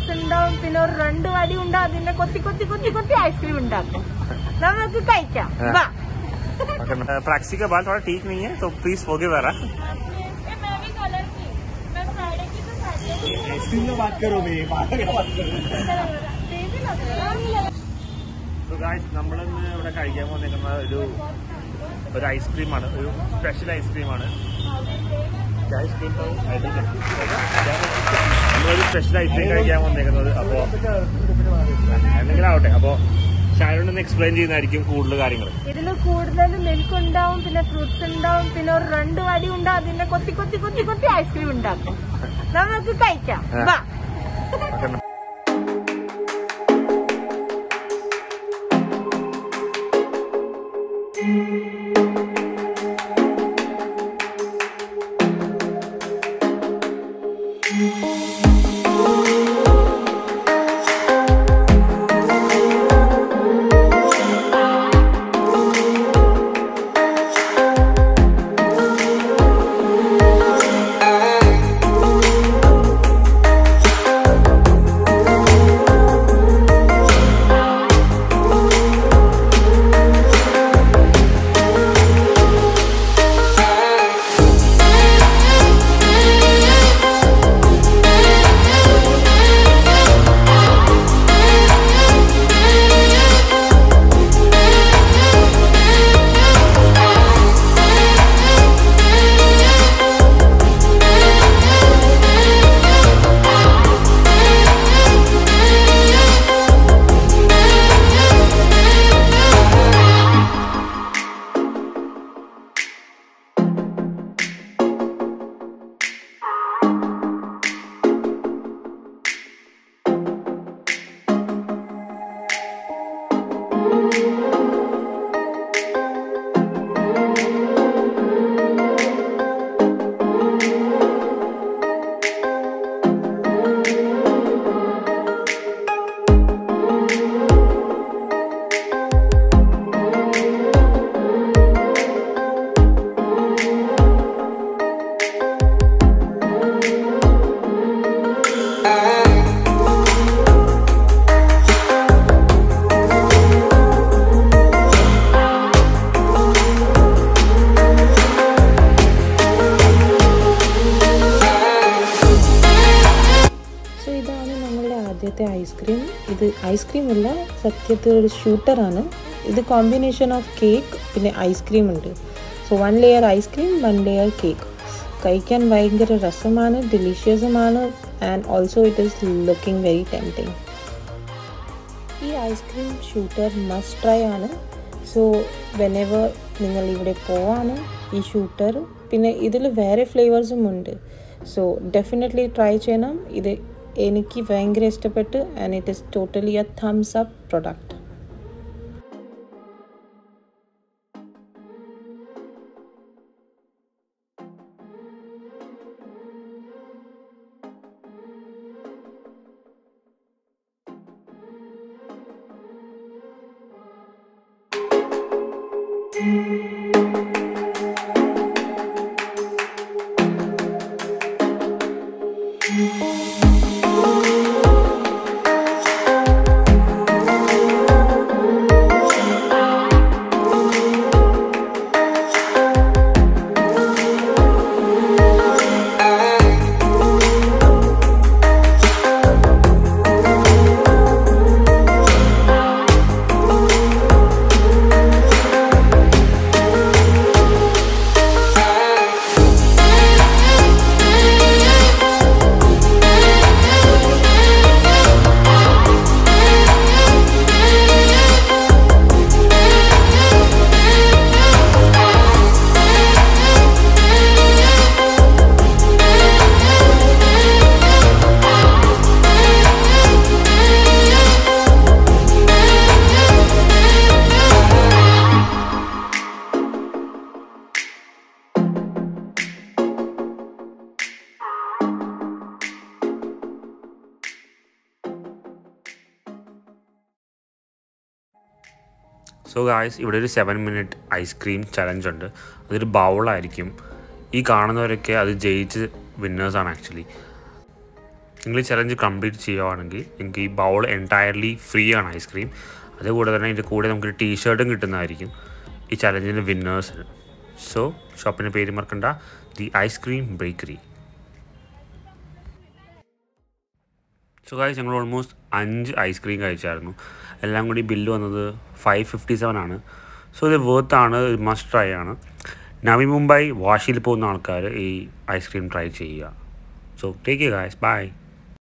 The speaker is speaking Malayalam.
ഫ്രൂട്ട്സ് ഉണ്ടാവും പിന്നെ ഒരു രണ്ട് വടി ഉണ്ടാവും അതിന്റെ കൊത്തി കൊത്തി കൊത്തി കൊത്തി ഐസ്ക്രീം ഉണ്ടാക്കും നമുക്ക് കഴിക്കാം ആ. വാ प्रैक्सी के बाद थोड़ा ठीक नहीं है तो प्लीज हो गए वरा आइसक्रीम में बात करो भाई बात करो സോ ഗായ്സ് നമ്മളിന്ന് ഇവിടെ കഴിക്കാൻ വന്നിരിക്കുന്ന ഒരു ഒരു ഐസ്ക്രീമാണ് ഒരു സ്പെഷ്യൽ ഐസ്ക്രീമാണ് ഐസ്ക്രീം നമ്മളൊരു സ്പെഷ്യൽ ഐസ്ക്രീം കഴിക്കാൻ വന്നിരിക്കുന്നത് അപ്പോൾ എന്തെങ്കിലും ആവട്ടെ അപ്പോൾ ഷാരോട് എക്സ്പ്ലെയിൻ ചെയ്യുന്നതായിരിക്കും കൂടുതൽ കാര്യങ്ങൾ ഇതില് കൂടുതൽ മിൽക്ക് ഉണ്ടാവും പിന്നെ ഫ്രൂട്ട്സ് ഉണ്ടാവും പിന്നെ ഒരു രണ്ട് വടി ഉണ്ടാവും അതിന്റെ കൊത്തി കൊത്തി കൊത്തി കൊത്തി ഐസ്ക്രീം ഉണ്ടാക്കും നമുക്ക് കഴിക്കാം ആ. വാ സോ ഇതാണ് നമ്മളുടെ ആദ്യത്തെ ഐസ്ക്രീം ഇത് ഐസ്ക്രീം അല്ല സത്യത്തിൽ ഒരു ഷൂട്ടറാണ് ഇത് കോമ്പിനേഷൻ ഓഫ് കേക്ക് പിന്നെ ഐസ്ക്രീം ഉണ്ട് so one layer ice cream one layer cake കഴിക്കാൻ ഭയങ്കര രസമാണ് ഡെലീഷ്യസുമാണ് and also it is looking very tempting ഈ ഐസ്ക്രീം ഷൂട്ടർ മസ്റ്റ് ട്രൈ ആണ് സോ വെനെവർ നിങ്ങൾ ഇവിടെ പോവാണ് ഈ ഷൂട്ടർ പിന്നെ ഇതിൽ വേറെ ഫ്ലേവേഴ്സും ഉണ്ട് സോ ഡെഫിനറ്റ്ലി ട്രൈ ചെയ്യണം ഇത് എനിക്ക് ഭയങ്കര ഇഷ്ടപ്പെട്ട് and it is totally a thumbs up product so guys ഇവിടെ ഒരു സെവൻ മിനിറ്റ് ഐസ്ക്രീം ചലഞ്ച് ഉണ്ട് അതൊരു ബൗളായിരിക്കും ഈ കാണുന്നവരൊക്കെ അത് ജയിച്ച് വിന്നേഴ്സാണ് ആക്ച്വലി നിങ്ങൾ ഈ ചലഞ്ച് കംപ്ലീറ്റ് ചെയ്യുവാണെങ്കിൽ നിങ്ങൾക്ക് ഈ ബൗൾ എൻറ്റയർലി ഫ്രീ ആണ് ഐസ്ക്രീം അതുകൂടെ തന്നെ ഇതിൻ്റെ കൂടെ നമുക്ക് ടീ ഷർട്ടും കിട്ടുന്നതായിരിക്കും ഈ ചലഞ്ചിൻ്റെ വിന്നേഴ്സിന് സോ ഷോപ്പിൻ്റെ പേര് മറക്കണ്ട the ice cream bakery so guys ഞങ്ങൾ ഓൾമോസ്റ്റ് അഞ്ച് ഐസ്ക്രീം കഴിച്ചായിരുന്നു എല്ലാം കൂടി ബില്ല് വന്നത് ഫൈവ് ഫിഫ്റ്റി സെവൻ ആണ് സോ ഇത് വേർത്ത് ആണ് മസ്റ്റ് ട്രൈ ആണ് നവി മുംബൈ വാഷിയിൽ പോകുന്ന ആൾക്കാർ ഈ ഐസ്ക്രീം ട്രൈ ചെയ്യുക so take you guys by